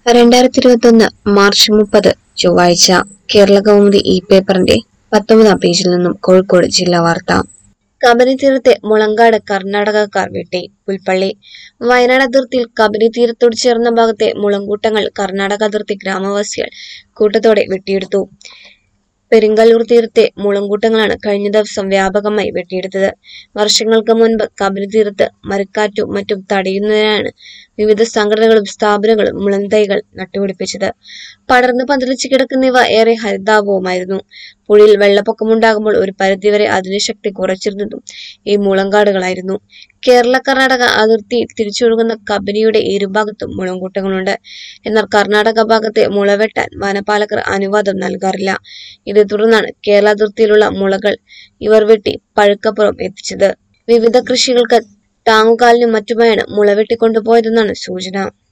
രണ്ടായിരത്തി ഇരുപത്തൊന്ന് മാർച്ച് മുപ്പത് ചൊവ്വാഴ്ച കേരള കൗമുദി ഈ പേപ്പറിന്റെ പത്തൊമ്പതാം പേജിൽ നിന്നും കോഴിക്കോട് ജില്ലാ വാർത്ത കബനി തീരത്തെ മുളങ്കാട് കർണാടകക്കാർ വെട്ടി പുൽപ്പള്ളി വയനാട് അതിർത്തിയിൽ കബനി തീരത്തോട് ചേർന്ന ഭാഗത്തെ മുളങ്കൂട്ടങ്ങൾ കർണാടക അതിർത്തി ഗ്രാമവാസികൾ കൂട്ടത്തോടെ വെട്ടിയെടുത്തു പെരിങ്കല്ലൂർ തീരത്തെ മുളങ്കൂട്ടങ്ങളാണ് കഴിഞ്ഞ ദിവസം വ്യാപകമായി വെട്ടിയെടുത്തത് വർഷങ്ങൾക്ക് മുൻപ് കബനി തീരത്ത് മരക്കാറ്റും മറ്റും തടയുന്നതിനാണ് വിവിധ സംഘടനകളും സ്ഥാപനങ്ങളും മുളന്തൈകൾ നട്ടുപിടിപ്പിച്ചത് പടർന്ന് പന്തലിച്ച് കിടക്കുന്നവ ഏറെ ഹരിതാപവുമായിരുന്നു പുഴയിൽ വെള്ളപ്പൊക്കമുണ്ടാകുമ്പോൾ ഒരു പരിധിവരെ അതിന്റെ ശക്തി കുറച്ചിരുന്നതും ഈ മുളങ്കാടുകളായിരുന്നു കേരള കർണാടക അതിർത്തി തിരിച്ചൊഴുകുന്ന കബനിയുടെ ഇരുഭാഗത്തും മുളങ്കൂട്ടങ്ങളുണ്ട് എന്നാൽ കർണാടക ഭാഗത്തെ മുള വെട്ടാൻ വനപാലകർ അനുവാദം നൽകാറില്ല ഇതേ തുടർന്നാണ് കേരള അതിർത്തിയിലുള്ള മുളകൾ ഇവർ വെട്ടി പഴുക്കപ്പുറം എത്തിച്ചത് വിവിധ കൃഷികൾക്ക് താങ്ങുകാലിനും മറ്റുമായാണ് മുള വെട്ടിക്കൊണ്ടുപോയതെന്നാണ് സൂചന